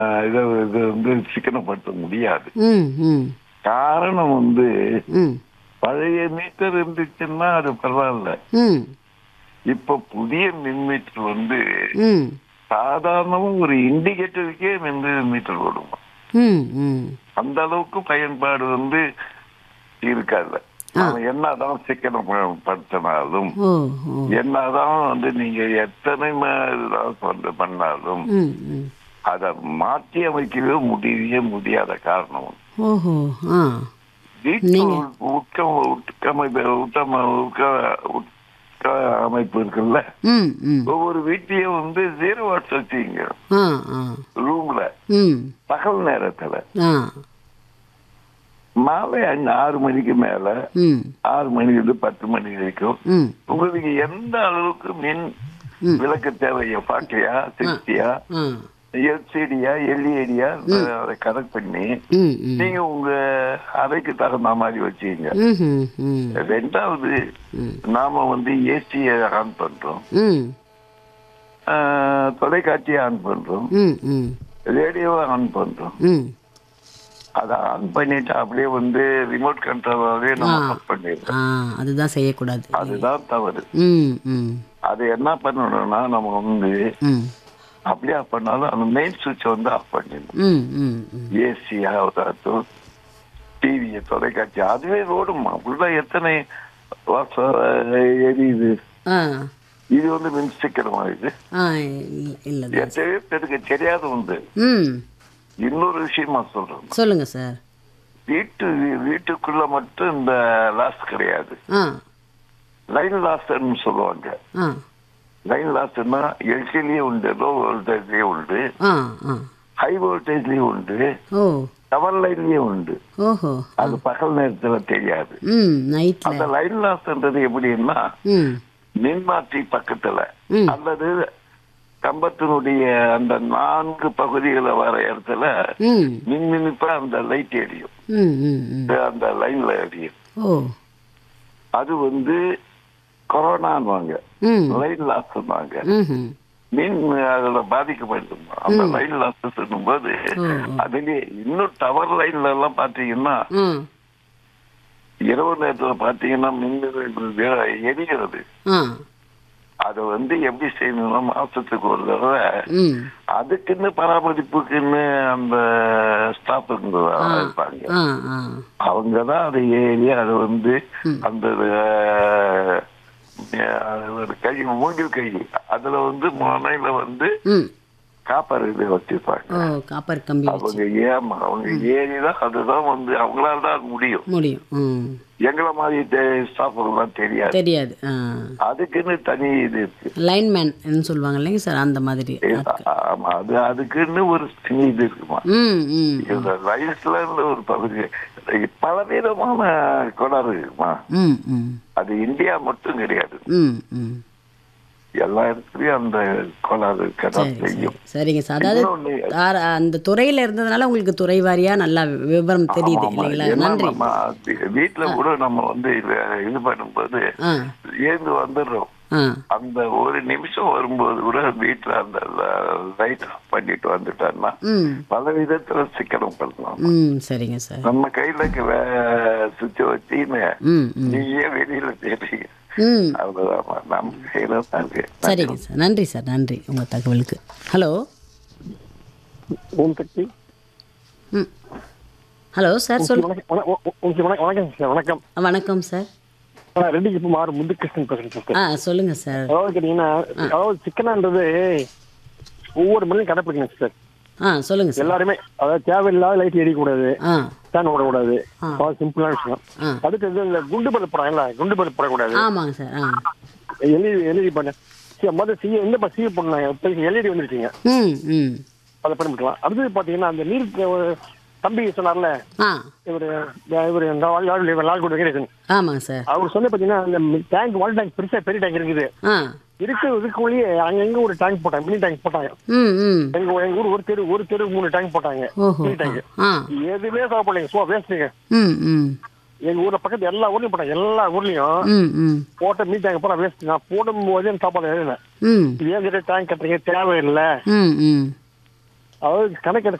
ஆஹ் இதை இது வந்து சிக்கனப்படுத்த முடியாது ம் ம் காரணம் வந்து ம் பழைய மீட்டர் இருந்துச்சுன்னா அது பரவாயில்ல ம் இப்ப புதிய மின் மீட்டர் வந்து ம் சாதாரணமா ஒரு இண்டிகேட்டருக்கே வந்து மீட்டர் ஓடும் ம் ம் அந்த அளவுக்கு பயன்பாடு வந்து இருக்காது அவன் என்னதான் சிக்கனம் படுத்தினாலும் ஓ ஓ என்னதான் வந்து நீங்க எத்தனை ம- இதெல்லாம் கொண்டு பண்ணாலும் ம் ம் அதை மாற்றி அமைக்கவே முடியவே முடியாத காரணம் ஓஹோ ஆ வீட்டு நீங்க- உட்க உட்கமைப்பு உட்கம உட்க உட்க அமைப்பு இருக்குல்ல ம் ம் ஒவ்வொரு வீட்லயும் வந்து ஜீரோ வாட்ஸ் வச்சுங்க ஆ ஆ ரூம்ல ம் பகல் நேரத்துல ஆ மாலை அஞ்சு ஆறு மணிக்கு மேல ம் ஆறு மணிலிருந்து பத்து மணி வரைக்கும் ம் உங்களுக்கு எந்த அளவுக்கு மின் ம். விளக்கு தேவையா பாக்கையா சிக்ஸ்டியா ஆ எல்சிடியா எல்இடியா அதை கனெக்ட் பண்ணி ம் ம் நீங்க உங்க அறைக்கு தகுந்த மாதிரி வச்சுக்கீங்க ம் ம் ம் ரெண்டாவது ம். நாம வந்து ஏசியை ஆன் பண்றோம் ம் ஆஹ், தொலைக்காட்சியை ஆன் பண்றோம் ம் ம் ரேடியோவை ஆன் பண்றோம் ம் அதை ஆன் பண்ணிட்டு அப்படியே வந்து ரிமோட் கண்ட்ரோலாவே நம்ம ஆ. ஆஃப் பண்ணிடுறோம் ஆ அதுதான் செய்யக்கூடாது அதுதான் தவறு ம் ம் அது என்ன பண்ணணும்னா நம்ம வந்து ம் அப்படியே ஆஃப் பண்ணாலும் அந்த மெயின் சுவிட்சை வந்து ஆஃப் பண்ணிடணும் ம் ம் ம் ஏசியா ஆகட்டும் டிவியை தொலைக்காட்சி அதுவே ஓடுமா உள்ள எத்தனை வாசம் எரியுது ஆ இது வந்து மின் சிக்கனமா இது ஆ இல்லை இல்லை தான் எத்தனையோ பேருக்கு தெரியாத உண்டு ம் இன்னொரு விஷயமா சொல்றேன் சொல்லுங்க சார் வீட்டு வீட்டுக்குள்ள மட்டும் இந்த லாஸ் கிடையாது ஆ லைன் லாஸ்ன்னு சொல்லுவாங்க ஆ லைன் லாஸ்னா எல்சிலேயே உண்டு லோ வோல்டேஜ்லயே உண்டு ஆ ஆ ஹை வோல்டேஜ்லயும் உண்டு ஓ டவர் லைன்லயும் உண்டு ஓஹோ அது பகல் நேரத்துல தெரியாது ம் நைட்டில் அந்த லைன் லாஸ்ன்றது எப்படின்னா ம் மின்மாற்றி பக்கத்துல ம். அல்லது கம்பத்தினுடைய அந்த நான்கு பகுதிகளை வர இடத்துல ம் மின் மின்னிப்பா அந்த லைட் எரியும் ம் ம் ம் அந்த லைன்ல எரியும் ஓ அது வந்து கொரோனான்வாங்க ம் லைன் லாஸ் ம் மின் அதுல பாதிக்கப்பட்டிருந்தோம் அந்த லைன் லாஸ் போது ஓ, அதுலயே இன்னும் டவர் லைன்ல எல்லாம் பாத்தீங்கன்னா ம் இரவு நேரத்துல பாத்தீங்கன்னா மின் எரிகிறது ஆ அதை வந்து எப்படி செய்யணும்னா மாசத்துக்கு ஒரு தடவை ம் அதுக்குன்னு பராமரிப்புக்குன்னு அந்த ஸ்டாஃப் இருப்பாங்க ஆ ஆ அவங்க தான் அதை ஏறி அதை வந்து அந்த அஹ், ஒரு கை மூங்கில் கை அதுல வந்து முனையில வந்து ம் காப்பர் இது வச்சிருப்பாங்க ஓ காப்பர் கம்பி வச்சு அவங்க ஏமா அவங்க ஏறிதான் அதுதான் வந்து அவங்களால தான் அது முடியும் முடியும் ம் எங்களை மாதிரி ஸ்டாஃபுக்கெல்லாம் தெரியாது தெரியாது ஆ அதுக்குன்னு தனி இது இருக்கு லைன்மேன் சொல்லுவாங்க இல்லைங்க சார் அந்த மாதிரி ஆமா அது அதுக்குன்னு ஒரு தனி இது இருக்குமா ம் ம் இந்த ரைஸ்ல இருந்து ஒரு பகுதி பல விதமான கோளாறு இருக்குமா ம் ம் அது இந்தியா மட்டும் கிடையாது ம் ம் எல்லா இடத்துலயும் அந்த கோளாறு இருக்கதான் சரி சரி செய்யும் சரிங்க சார் அதாவது இன்னொன்னு, ஆர- அந்த துறையில இருந்ததுனால உங்களுக்கு துறை வாரியா நல்லா விவரம் தெரியுது ஆமா, இல்லைங்களா ஏன்னா நன்றி நம்ம வீ- வீட்டுல கூட நம்ம வந்து இது இது பண்ணும்போது ஆ ஏந்து வந்துடுறோம் ஆ அந்த ஒரு நிமிஷம் வரும்போது கூட வீட்டுல அந்த லைட் ஆஃப் பண்ணிட்டு வந்துட்டோம்னா ம் பல விதத்துல சிக்கனம் பண்ணலாம் ம் சரிங்க சார் நம்ம கையில சுவிட்ச வச்சுன்னு ம் ம் நீயே வெளியில தெரியுங்க ம் அவ்வளவுதான் நம்ம கையில தான் இருக்கு சரிங்க சார் நன்றி சார் நன்றி உங்கள் தகவலுக்கு ஹலோ ஓம் சக்தி ம் ஹலோ சார் சொல் வணக்கம் வண- வண- வணக்கம் வணக்கம் வணக்கம் சார் வணக்கம் வணக்கம் சார் நான் ரெண்டு இப்போ மாறு முத்துகிருஷ்ணன் பேசுறேன் சார் ஆ சொல்லுங்க சார் அதாவது கேட்டீங்கன்னா அதாவது சிக்கனான்றது ஒவ்வொரு மணியும் கடைப்பிடிக்கணும் சார் ஆ சொல்லுங்க சார் எல்லாருமே அதாவது தேவையில்லாத லைட் எரியக்கூடாது ஆ ஃபேன் ஓடக்கூடாது ஆ. அதாவது சிம்பிளான விஷயம் ஆ அடுத்தது இந்த குண்டு பல்ப் போடுறாங்கல்ல குண்டு பல்ப் போடக்கூடாது ஆமாங்க சார் ஆ எல்இடி எல்இடி பண்ண சரி முதல்ல சிஏ எந்த சிஏ பண்ணாங்க இப்போ எல்இடி வந்துருக்கீங்க ம் ம் அதை பண்ணிக்கலாம் அடுத்தது பார்த்தீங்கன்னா அந்த நீர் அஹ், தம்பி சொன்னார்ல ஆ இவர் இவர் லால்குடி வெங்கடேசன் ஆமாங்க சார் அவர் சொன்ன பார்த்தீங்கன்னா அந்த டேங்க் வால் டேங்க் பெருசா பெரிய டேங்க் இருக்குது ஆ இருக்கு இதுக்குள்ளேயே அங்க எங்க ஒரு டேங்க் போட்டாங்க மினி டேங்க் போட்டாங்க ம் ம் எங்க எங்க ஊர் ஒரு தெரு ஒரு தெரு மூணு டேங்க் போட்டாங்க ஓஹோ மினி டேங்க் ஆ எதுவுமே சாப்பிடலைங்க சும்மா வேஸ்ட்டுங்க ம் ம் எங்க ஊர்ல பக்கத்து எல்லா ஊர்லயும் போட்டாங்க எல்லா ஊர்லயும் ம் ம் போட்ட மீன் டேங்க் போனா வேஸ்ட் நான் போடும் போதே சாப்பாடு எழுதினேன் ம் இது ஏன் டேங்க் கட்டுறீங்க தேவையில்லை ம் ம் அதாவது கணக்கு